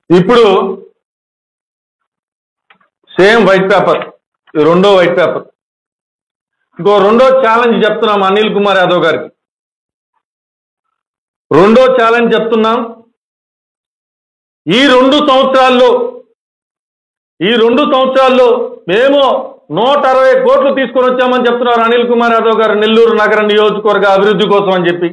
ఇప్పుడు same white paper ఇది రెండో వైట్ పేపర్ ఇంకో రెండో ఛాలెంజ్ చెప్తున్నాం అనిల్ కుమార్ యాదవ్ గారికి రెండో ఛాలెంజ్ చెప్తున్నాం ఈ రెండు సంవత్సరాల్లో ఈ రెండు సంవత్సరాల్లో మేము నూట అరవై కోట్లు తీసుకొని వచ్చామని చెప్తున్నారు అనిల్ కుమార్ యాదవ్ గారు నెల్లూరు నగర నియోజకవర్గ అభివృద్ధి కోసం అని చెప్పి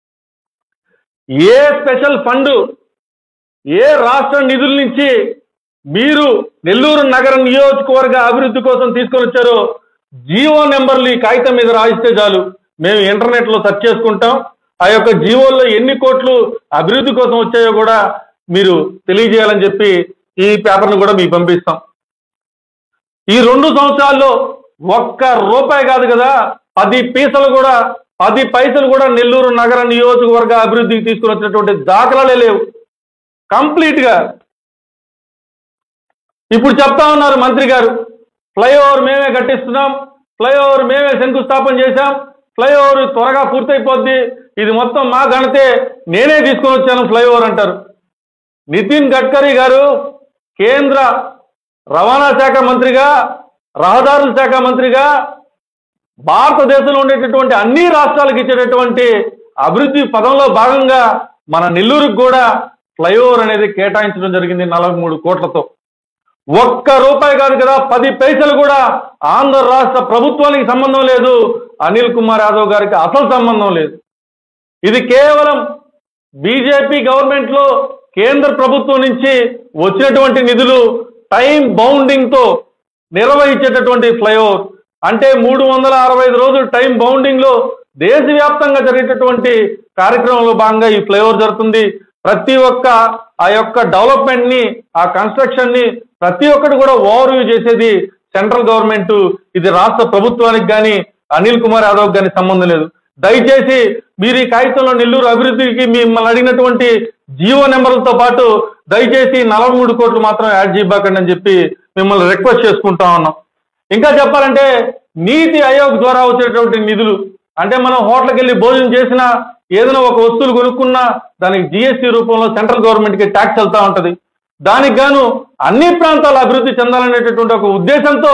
ఏ స్పెషల్ ఫండ్ ఏ రాష్ట్ర నిధుల నుంచి మీరు నెల్లూరు నగర నియోజకవర్గ అభివృద్ధి కోసం తీసుకొని వచ్చారో జీవో నెంబర్లు ఈ కాగితం మీద రాయిస్తే చాలు మేము ఇంటర్నెట్లో సెర్చ్ చేసుకుంటాం ఆ యొక్క జీవోల్లో ఎన్ని కోట్లు అభివృద్ధి కోసం వచ్చాయో కూడా మీరు తెలియజేయాలని చెప్పి ఈ పేపర్ను కూడా మీకు పంపిస్తాం ఈ రెండు సంవత్సరాల్లో ఒక్క రూపాయి కాదు కదా పది పీసలు కూడా పది పైసలు కూడా నెల్లూరు నగర నియోజకవర్గ అభివృద్ధికి తీసుకుని వచ్చినటువంటి దాఖలాలే లేవు కంప్లీట్ గా ఇప్పుడు చెప్తా ఉన్నారు మంత్రి గారు ఫ్లైఓవర్ మేమే కట్టిస్తున్నాం ఫ్లైఓవర్ మేమే శంకుస్థాపన చేశాం ఫ్లైఓవర్ త్వరగా పూర్తయిపోద్ది ఇది మొత్తం మా గణతే నేనే తీసుకొని వచ్చాను ఫ్లైఓవర్ అంటారు నితిన్ గడ్కరీ గారు కేంద్ర రవాణా శాఖ మంత్రిగా రహదారుల శాఖ మంత్రిగా భారతదేశంలో ఉండేటటువంటి అన్ని రాష్ట్రాలకు ఇచ్చేటటువంటి అభివృద్ధి పదంలో భాగంగా మన నెల్లూరుకు కూడా ఫ్లైఓవర్ అనేది కేటాయించడం జరిగింది నలభై మూడు కోట్లతో ఒక్క రూపాయి కాదు కదా పది పైసలు కూడా ఆంధ్ర రాష్ట్ర ప్రభుత్వానికి సంబంధం లేదు అనిల్ కుమార్ యాదవ్ గారికి అసలు సంబంధం లేదు ఇది కేవలం బీజేపీ గవర్నమెంట్ లో కేంద్ర ప్రభుత్వం నుంచి వచ్చినటువంటి నిధులు టైం బౌండింగ్ తో నిర్వహించేటటువంటి ఫ్లైఓవర్ అంటే మూడు వందల అరవై ఐదు రోజులు టైం బౌండింగ్ లో దేశవ్యాప్తంగా జరిగేటటువంటి కార్యక్రమంలో భాగంగా ఈ ఫ్లైఓవర్ జరుగుతుంది ప్రతి ఒక్క ఆ యొక్క డెవలప్మెంట్ ని ఆ కన్స్ట్రక్షన్ ని ప్రతి ఒక్కటి కూడా ఓవర్ వ్యూ చేసేది సెంట్రల్ గవర్నమెంట్ ఇది రాష్ట్ర ప్రభుత్వానికి కానీ అనిల్ కుమార్ యాదవ్ కానీ సంబంధం లేదు దయచేసి మీరు ఈ కాగితంలో నెల్లూరు అభివృద్ధికి మిమ్మల్ని అడిగినటువంటి జీవో నెంబర్లతో పాటు దయచేసి నలభై మూడు కోట్లు మాత్రం యాడ్ చేయబాకండి అని చెప్పి మిమ్మల్ని రిక్వెస్ట్ చేసుకుంటా ఉన్నాం ఇంకా చెప్పాలంటే నీతి ఆయోగ్ ద్వారా వచ్చేటటువంటి నిధులు అంటే మనం హోటల్కి వెళ్ళి భోజనం చేసినా ఏదైనా ఒక వస్తువులు కొనుక్కున్నా దానికి జిఎస్టీ రూపంలో సెంట్రల్ గవర్నమెంట్కి ట్యాక్స్ వెళ్తా ఉంటది దానికి గాను అన్ని ప్రాంతాలు అభివృద్ధి చెందాలనేటటువంటి ఒక ఉద్దేశంతో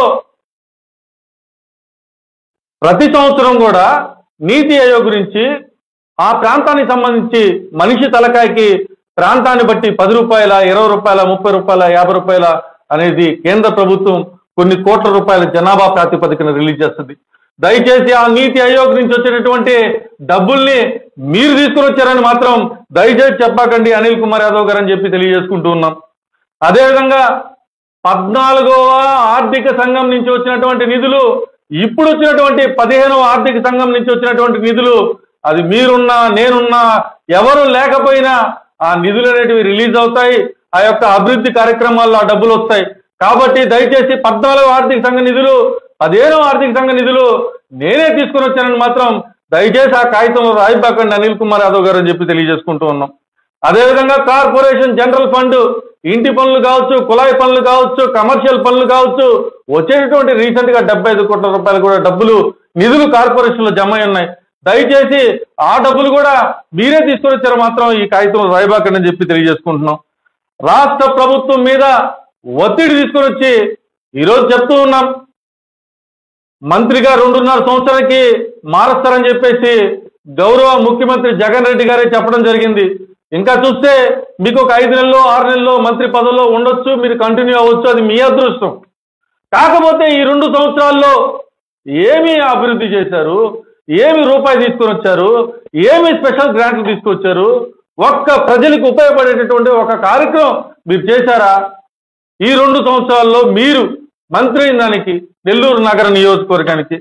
ప్రతి సంవత్సరం కూడా నీతి ఆయోగ్ గురించి ఆ ప్రాంతానికి సంబంధించి మనిషి తలకాయకి ప్రాంతాన్ని బట్టి పది రూపాయల ఇరవై రూపాయల ముప్పై రూపాయల యాభై రూపాయల అనేది కేంద్ర ప్రభుత్వం కొన్ని కోట్ల రూపాయల జనాభా ప్రాతిపదికన రిలీజ్ చేస్తుంది దయచేసి ఆ నీతి ఆయోగ్ నుంచి వచ్చేటటువంటి డబ్బుల్ని మీరు తీసుకుని వచ్చారని మాత్రం దయచేసి చెప్పకండి అనిల్ కుమార్ యాదవ్ గారు అని చెప్పి తెలియజేసుకుంటూ ఉన్నాం అదేవిధంగా పద్నాలుగవ ఆర్థిక సంఘం నుంచి వచ్చినటువంటి నిధులు ఇప్పుడు వచ్చినటువంటి పదిహేనవ ఆర్థిక సంఘం నుంచి వచ్చినటువంటి నిధులు అది మీరున్నా నేనున్నా ఎవరు లేకపోయినా ఆ నిధులు అనేటివి రిలీజ్ అవుతాయి ఆ యొక్క అభివృద్ధి కార్యక్రమాల్లో ఆ డబ్బులు వస్తాయి కాబట్టి దయచేసి పద్నాలుగవ ఆర్థిక సంఘ నిధులు పదిహేనవ ఆర్థిక సంఘ నిధులు నేనే తీసుకుని వచ్చానని మాత్రం దయచేసి ఆ కాగితంలో రాయిబాకండి అనిల్ కుమార్ యాదవ్ గారు అని చెప్పి తెలియజేసుకుంటూ ఉన్నాం అదేవిధంగా కార్పొరేషన్ జనరల్ ఫండ్ ఇంటి పనులు కావచ్చు కుళాయి పనులు కావచ్చు కమర్షియల్ పనులు కావచ్చు వచ్చేటటువంటి రీసెంట్ గా డెబ్బై ఐదు కోట్ల రూపాయలు కూడా డబ్బులు నిధులు కార్పొరేషన్ లో జమ అయి ఉన్నాయి దయచేసి ఆ డబ్బులు కూడా మీరే తీసుకొని వచ్చారు మాత్రం ఈ కాగితంలో రాయబాకండి అని చెప్పి తెలియజేసుకుంటున్నాం రాష్ట్ర ప్రభుత్వం మీద ఒత్తిడి తీసుకొని వచ్చి ఈరోజు చెప్తూ ఉన్నాం మంత్రిగా రెండున్నర సంవత్సరానికి మారుస్తారని చెప్పేసి గౌరవ ముఖ్యమంత్రి జగన్ రెడ్డి గారే చెప్పడం జరిగింది ఇంకా చూస్తే మీకు ఒక ఐదు నెలల్లో ఆరు నెలల్లో మంత్రి పదవిలో ఉండొచ్చు మీరు కంటిన్యూ అవ్వచ్చు అది మీ అదృష్టం కాకపోతే ఈ రెండు సంవత్సరాల్లో ఏమి అభివృద్ధి చేశారు ఏమి రూపాయి తీసుకొని వచ్చారు ఏమి స్పెషల్ గ్రాంట్లు తీసుకొచ్చారు ఒక్క ప్రజలకు ఉపయోగపడేటటువంటి ఒక కార్యక్రమం మీరు చేశారా ఈ రెండు సంవత్సరాల్లో మీరు మంత్రి అయిన దానికి నెల్లూరు నగర నియోజకవర్గానికి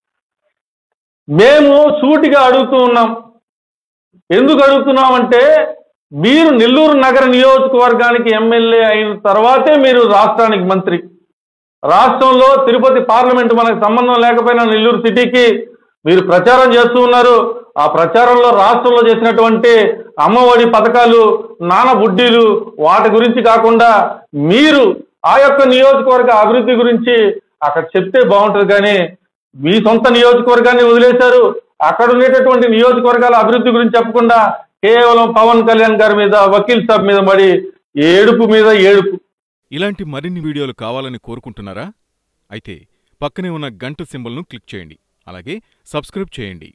మేము సూటిగా అడుగుతూ ఉన్నాం ఎందుకు అడుగుతున్నామంటే మీరు నెల్లూరు నగర నియోజకవర్గానికి ఎమ్మెల్యే అయిన తర్వాతే మీరు రాష్ట్రానికి మంత్రి రాష్ట్రంలో తిరుపతి పార్లమెంట్ మనకు సంబంధం లేకపోయినా నెల్లూరు సిటీకి మీరు ప్రచారం చేస్తూ ఉన్నారు ఆ ప్రచారంలో రాష్ట్రంలో చేసినటువంటి అమ్మఒడి పథకాలు నాన్న బుడ్డీలు వాటి గురించి కాకుండా మీరు ఆ యొక్క నియోజకవర్గ అభివృద్ధి గురించి అక్కడ చెప్తే బాగుంటుంది కానీ మీ సొంత నియోజకవర్గాన్ని వదిలేశారు అక్కడ ఉండేటటువంటి నియోజకవర్గాల అభివృద్ధి గురించి చెప్పకుండా కేవలం పవన్ కళ్యాణ్ గారి మీద వకీల్ సాబ్ మీద పడి ఏడుపు మీద ఏడుపు ఇలాంటి మరిన్ని వీడియోలు కావాలని కోరుకుంటున్నారా అయితే పక్కనే ఉన్న గంట సింబల్ను క్లిక్ చేయండి అలాగే సబ్స్క్రైబ్ చేయండి